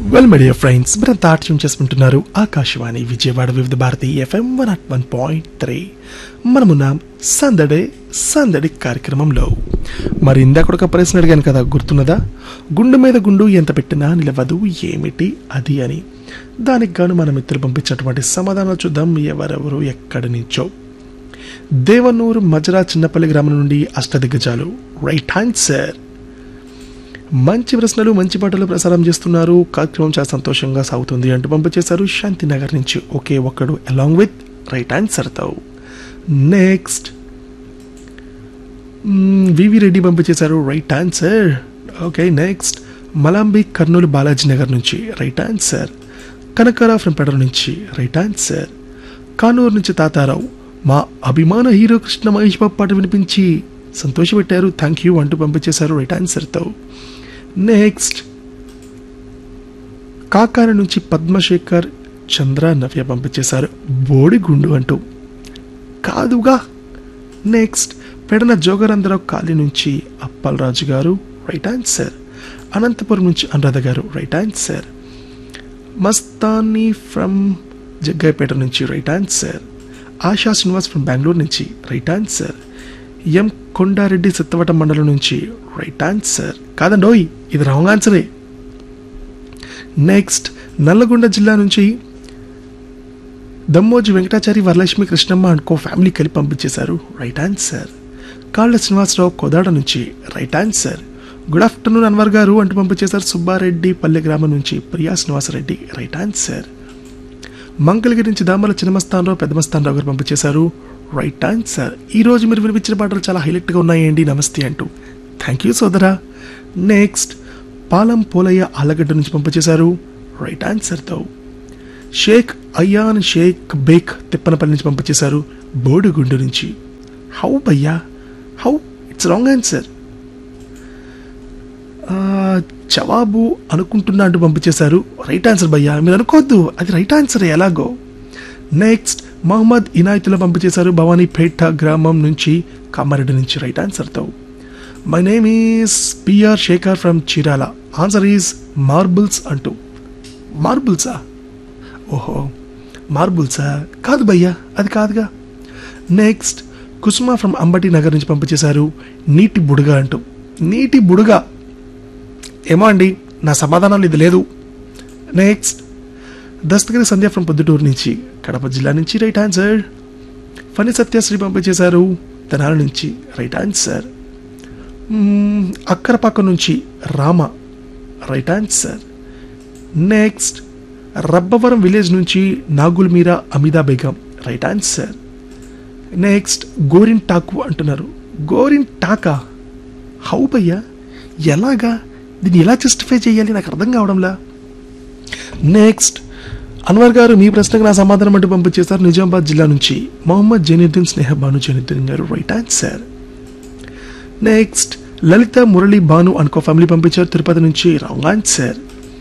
well my dear friends మీరంతా ఆటం చేసుకుంటున్నారు Akashvani Vijayawada Vividh Bharati FM one at one point three మనమున్నాం సందడే సందడి కార్యక్రమంలో మరి ఇందాక ఒక ప్రశ్న అడిగాను కదా గుర్తున్నదా గుండు మీద గుండు ఎంత పెట్టినా నిలవదు ఏమిటి అది అని దానికి గాను మన మిత్రులు పంపించినటువంటి సమాధానాలు చూద్దాం ఎవరెవరు ఎక్కడి నుంచో దేవనూరు మజరా చిన్నపల్లి గ్రామం నుండి అష్టదిగ్గజాలు రైట్ ఆన్సర్ మంచి ప్రశ్నలు మంచి పాటలు ప్రసారం చేస్తున్నారు కార్యక్రమం చాలా సంతోషంగా సాగుతుంది అంటూ పంపించేశారు శాంతినగర్ నుంచి ఒకే ఒక్కడు అలాంగ్ విత్ రైట్ ఆన్సర్తో నెక్స్ట్ వివి రెడ్డి పంపించేశారు రైట్ ఆన్సర్ ఓకే నెక్స్ట్ మలాంబి కర్నూలు బాలాజీ నగర్ నుంచి రైట్ ఆన్సర్ కనకరా ఫ్రమ్ పెడర్ నుంచి రైట్ ఆన్సర్ కానూరు నుంచి తాతారావు మా అభిమాన హీరో కృష్ణ మహేష్ బాబు పాట వినిపించి సంతోషపెట్టారు థ్యాంక్ యూ అంటూ పంపించేశారు రైట్ ఆన్సర్తో నెక్స్ట్ కాకార నుంచి పద్మశేఖర్ చంద్ర నవ్య పంపించేశారు బోడిగుండు అంటూ కాదుగా నెక్స్ట్ పెడన జోగరంధరావు కాలి నుంచి అప్పలరాజు గారు రైట్ ఆన్సర్ అనంతపురం నుంచి అనురాధ గారు right answer Mastani from Jaggayyapeta నుంచి right answer Asha Srinivas from Bengaluru నుంచి రైట్ ఆన్సర్ ఎం కొండారెడ్డి సిత్తవట మండలం నుంచి రైట్ ఆన్సర్ కాదండి ఓయ్ ఇది రాంగ్ ఆన్సరే నెక్స్ట్ నల్లగొండ జిల్లా నుంచి Dammoji Venkatachari Varalakshmi Krishnamma and co family కలిపి పంపించేశారు రైట్ ఆన్సర్ కాళ్ళ శ్రీనివాసరావు కోదాడ నుంచి right answer good afternoon Anwar గారు అంటూ పంపించేశారు సుబ్బారెడ్డి పల్లె గ్రామం నుంచి ప్రియా శ్రీనివాసరెడ్డి రైట్ ఆన్సర్ మంగళగిరి నుంచి దామల చిన్నమస్తానరావు పెద్దమస్తానరావు గారు పంపించేశారు రైట్ ఆన్సర్ ఈ రోజు మీరు వినిపించిన పాటలు చాలా హైలైట్గా ఉన్నాయండి నమస్తే అంటూ థ్యాంక్ యూ సోదరా నెక్స్ట్ పాలం పోలయ్య ఆలగడ్డ నుంచి పంపించేశారు రైట్ ఆన్సర్తో షేక్ అయాన్ షేక్ బేక్ తిప్పనపల్లి నుంచి పంపించేశారు బోడిగుండు నుంచి హౌ భయ్యా హౌ ఇట్స్ రాంగ్ ఆన్సర్ జవాబు అనుకుంటున్నా అంటూ పంపించేశారు రైట్ ఆన్సర్ భయ్యా మీరు అనుకోవద్దు అది రైట్ ఆన్సర్ ఎలాగో నెక్స్ట్ మహమ్మద్ ఇనాయతుల పంపించేశారు భవానీపేట గ్రామం నుంచి కామారెడ్డి నుంచి రైట్ ఆన్సర్తో my name is P R Shekhar from Chirala answer is marbles అంటూ మార్బుల్సా ఓహో మార్బుల్సా కాదు భయ్యా అది కాదుగా నెక్స్ట్ కుసుమ ఫ్రమ్ అంబటి నగర్ నుంచి పంపించేశారు నీటి బుడగ అంటూ నీటి బుడగ ఏమో అండి నా సమాధానం ఇది లేదు నెక్స్ట్ దస్తగిరి సంధ్య ఫ్రమ్ పొద్దుటూరు నుంచి కడప జిల్లా నుంచి రైట్ ఆన్సర్ ఫణి సత్యశ్రీ పంపించేశారు తెనాల నుంచి రైట్ ఆన్సర్ మ్మ్, అక్కరపాక నుంచి Rama right answer next Rabbavaram village నుంచి Nagul Meera Amida Begum right answer next గోరిన్ టాకు అంటున్నారు గోరిన్ టాకా హౌ భయ్యా ఎలాగా దీన్ని ఎలా జస్టిఫై చేయాలి నాకు అర్థం కావడంలా నెక్స్ట్ అన్వర్ గారు మీ ప్రశ్నకు నా సమాధానం అంటూ పంపించేశారు నిజామాబాద్ జిల్లా నుంచి మొహమ్మద్ జైనుద్దీన్ స్నేహ భాను జైనుద్దీన్ గారు right answer next Lalitha Murali Bhanu and co family పంపించారు తిరుపతి నుంచి wrong answer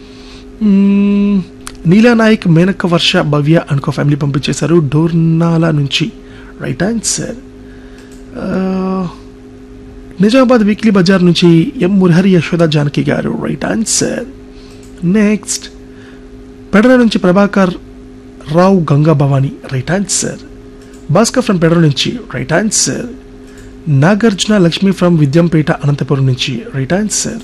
hmm, Neela Nayak Menakka Varsha Bhavya and co family పంపించేశారు డోర్నాల నుంచి రైట్ ఆన్సర్ ఆ, నిజామాబాద్ వీక్లీ బజార్ నుంచి ఎం మురహరి యశోద జానకి గారు రైట్ ఆన్సర్ నెక్స్ట్ పెడర నుంచి Prabhakar Rao Ganga Bhavani right answer Bhaskar from Pedara నుంచి right answer Nagarjuna Lakshmi from Vidyampeta Anantapuram నుంచి రైట్ ఆన్సర్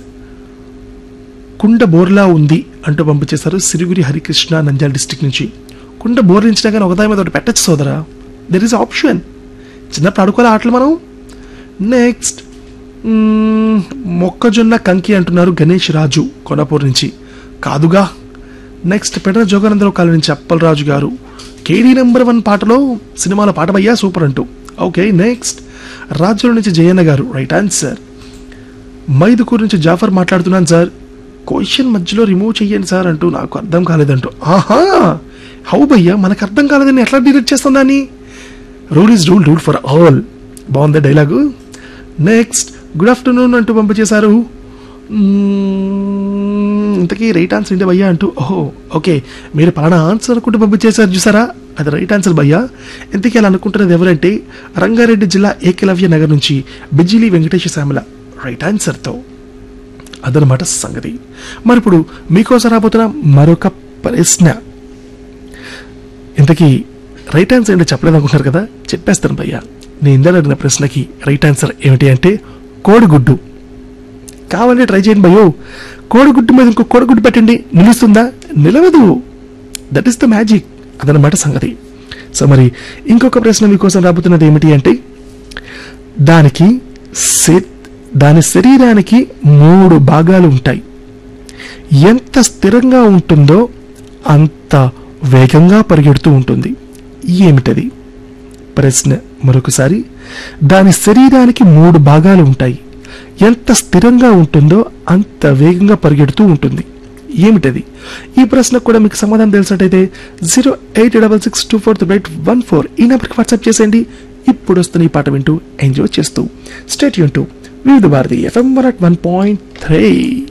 కుండ బోర్లా ఉంది అంటూ పంపించేశారు సిరిగురి హరికృష్ణ నంద్యాల డిస్టిక్ నుంచి కుండ బోర్లించినా కానీ ఒకదాని మీద ఒకటి పెట్టచ్చు సోదరా దెర్ ఇస్ ఆప్షన్ చిన్నప్పుడు ఆడుకోలే ఆటలు మనం నెక్స్ట్ మ్మ్, మొక్కజొన్న కంకి అంటున్నారు గణేష్ రాజు కొనపూర్ నుంచి కాదుగా నెక్స్ట్ పెడన జోగానందరావు కాలనీ నుంచి అప్పలరాజు గారు కేడీ నెంబర్ వన్ పాటలో సినిమాల పాట భయ్యా సూపర్ అంటూ ఓకే నెక్స్ట్ రాజ్యం నుంచి జయన్న గారు రైట్ ఆన్సర్ మైదుకూరు నుంచి జాఫర్ మాట్లాడుతున్నాను సార్ క్వశ్చన్ మధ్యలో రిమూవ్ చెయ్యండి సార్ అంటూ నాకు అర్థం కాలేదంటూ ఆహా హౌ భయ్యా మనకు అర్థం కాలేదని ఎట్లా డిలీట్ చేస్తాం దాన్ని rule is rule rule for all బాగుంది డైలాగు నెక్స్ట్ గుడ్ ఆఫ్టర్నూన్ అంటూ పంపించేశారు మ్మ్, ఇంతకీ రైట్ ఆన్సర్ ఏంటి భయ్యా అంటూ ఓహో ఓకే మీరు పలానా ఆన్సర్ అనుకుంటూ పంపించేశారు చూసారా అది రైట్ ఆన్సర్ భయ్యా ఇంతకీ అలా అనుకుంటున్నది ఎవరంటే రంగారెడ్డి జిల్లా ఏకలవ్య నగర్ నుంచి బిజిలి వెంకటేశ్వర శ్యామల రైట్ ఆన్సర్తో అదనమాట సంగతి మరి ఇప్పుడు మీకోసం రాబోతున్న మరొక ప్రశ్న ఇంతకీ రైట్ ఆన్సర్ ఏంటో చెప్పలేదు అనుకుంటున్నారు కదా చెప్పేస్తాను భయ్య నేను ఇందాక అడిగిన ప్రశ్నకి రైట్ ఆన్సర్ ఏమిటి అంటే కోడిగుడ్డు కావాలంటే ట్రై చేయండి భయ్యో కోడిగుడ్డు మీద ఇంకో కోడిగుడ్డు పెట్టండి నిలుస్తుందా నిలవదు దట్ ఈస్ ద మ్యాజిక్ అదనమాట సంగతి సో మరి ఇంకొక ప్రశ్న మీకోసం రాబోతున్నది ఏమిటి అంటే దానికి శ- దాని శరీరానికి మూడు భాగాలు ఉంటాయి ఎంత స్థిరంగా ఉంటుందో అంత వేగంగా పరిగెడుతూ ఉంటుంది ఏమిటది ప్రశ్న మరొకసారి దాని శరీరానికి మూడు భాగాలు ఉంటాయి ఎంత స్థిరంగా ఉంటుందో అంత వేగంగా పరిగెడుతూ ఉంటుంది ఏమిటది ఈ ప్రశ్నకు కూడా మీకు సమాధానం తెలిసినట్టయితే zero eight double six two four three eight one four ఈ నెంబర్కి వాట్సాప్ చేసేయండి ఇప్పుడు వస్తున్న ఈ పాట వింటూ ఎంజాయ్ చేస్తూ స్టేట్ యూన్ to Vividh Bharati FM one at one point three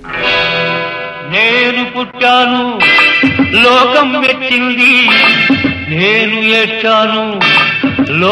నేను పుట్టాను లోకం మెచ్చింది నేను ఏడ్చాను